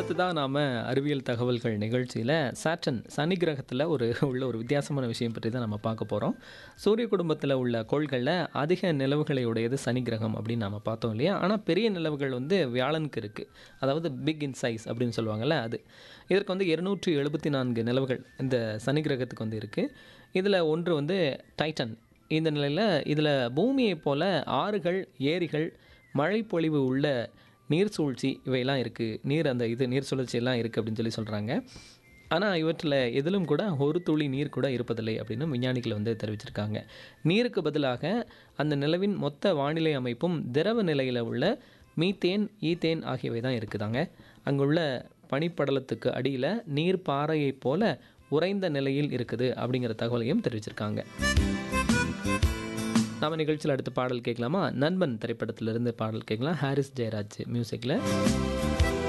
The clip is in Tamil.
அடுத்ததாக நாம் அறிவியல் தகவல்கள் நிகழ்ச்சியில் சாட்டன் சனி கிரகத்தில் ஒரு உள்ள ஒரு வித்தியாசமான விஷயம் பற்றி தான் நம்ம பார்க்க போகிறோம் சூரிய குடும்பத்தில் உள்ள கோள்களில் அதிக நிலவுகளை உடையது சனி கிரகம் அப்படின்னு நாம் பார்த்தோம் இல்லையா ஆனால் பெரிய நிலவுகள் வந்து வியாழனுக்கு இருக்குது அதாவது பிக் இன் சைஸ் அப்படின்னு சொல்லுவாங்கள்ல அது இதற்கு வந்து இருநூற்றி எழுபத்தி நான்கு நிலவுகள் இந்த சனி கிரகத்துக்கு வந்து இருக்குது இதில் ஒன்று வந்து டைட்டன் இந்த நிலையில் இதில் பூமியைப் போல ஆறுகள் ஏரிகள் மழைப்பொழிவு உள்ள நீர் சூழ்ச்சி இவையெல்லாம் இருக்குது நீர் அந்த இது நீர் சுழற்சி எல்லாம் இருக்குது அப்படின்னு சொல்லி சொல்கிறாங்க ஆனால் இவற்றில் எதிலும் கூட ஒரு துளி நீர் கூட இருப்பதில்லை அப்படின்னு விஞ்ஞானிகள் வந்து தெரிவிச்சிருக்காங்க நீருக்கு பதிலாக அந்த நிலவின் மொத்த வானிலை அமைப்பும் திரவ நிலையில் உள்ள மீத்தேன் ஈத்தேன் ஆகியவை தான் இருக்குதாங்க அங்குள்ள பனிப்படலத்துக்கு அடியில் நீர் பாறையைப் போல உறைந்த நிலையில் இருக்குது அப்படிங்கிற தகவலையும் தெரிவிச்சிருக்காங்க நாம நிகழ்ச்சியில் அடுத்த பாடல் கேட்கலாமா நண்பன் திரைப்படத்திலிருந்து பாடல் கேட்கலாம் ஹாரிஸ் ஜெயராஜ் மியூசிக்கில்